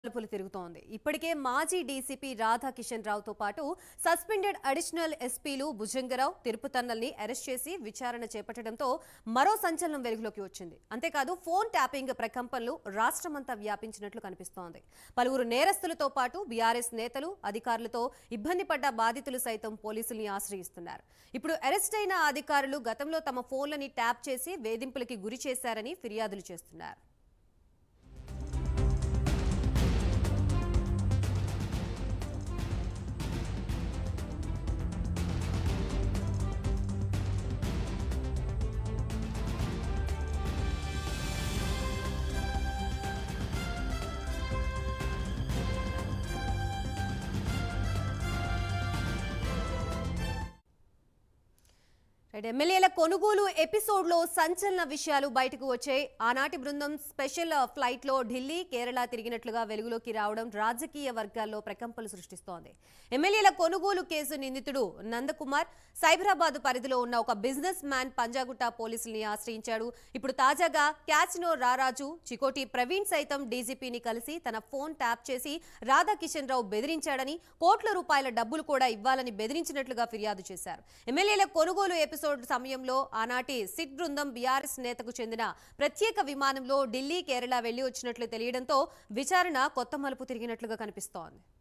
మలుపులు తిరుగుతోంది ఇప్పటికే మాజీ డీసీపీ రాధాకిషన్ రావుతో పాటు సస్పెండెడ్ అడిషనల్ ఎస్పీలు భుజంగరావు తిరుపతన్నల్ని అరెస్ట్ చేసి విచారణ చేపట్టడంతో మరో సంచలనం వెలుగులోకి వచ్చింది అంతేకాదు ఫోన్ ట్యాపింగ్ ప్రకంపనలు రాష్ట్రమంతా వ్యాపించినట్లు కనిపిస్తోంది పలువురు నేరస్తులతో పాటు బీఆర్ఎస్ నేతలు అధికారులతో ఇబ్బంది పడ్డ బాధితులు సైతం పోలీసుల్ని ఆశ్రయిస్తున్నారు ఇప్పుడు అరెస్ట్ అయిన ఆ అధికారులు గతంలో తమ ఫోన్లని ట్యాప్ చేసి వేధింపులకి గురి చేశారని ఫిర్యాదులు చేస్తున్నారు రైట్, ఎమ్మెల్యేల కొనుగోలు ఎపిసోడ్లో సంచలన విషయాలు బయటకు వచ్చాయి ఆనాటి బృందం స్పెషల్ ఫ్లైట్ లో ఢిల్లీ కేరళ తిరిగినట్లుగా వెలుగులోకి రావడం రాజకీయ వర్గాల్లో ప్రకంపనలు సృష్టిస్తోంది ఎమ్మెల్యేల కొనుగోలు కేసు నిందితుడు నందకుమార్ సైబరాబాద్ పరిధిలో ఉన్న ఒక బిజినెస్ మ్యాన్ పంజాగుట్ట పోలీసుల్ని ఆశ్రయించాడు ఇప్పుడు తాజాగా క్యాచినో రారాజు చికోటి ప్రవీణ్ సైతం డీజీపీని కలిసి తన ఫోన్ ట్యాప్ చేసి రాధాకిషన్ రావు బెదిరించాడని కోట్ల రూపాయల డబ్బులు కూడా ఇవ్వాలని బెదిరించినట్లుగా ఫిర్యాదు చేశారు ఎమ్మెల్యేల కొనుగోలు ఎపిసోడ్ సమయంలో ఆనాటి సిట్ బృందం బీఆర్ఎస్ నేతకు చెందిన ప్రత్యేక విమానంలో ఢిల్లీ కేరళ వెళ్లి వచ్చినట్లు తెలియడంతో విచారణ కొత్త మలుపు తిరిగినట్లుగా కనిపిస్తోంది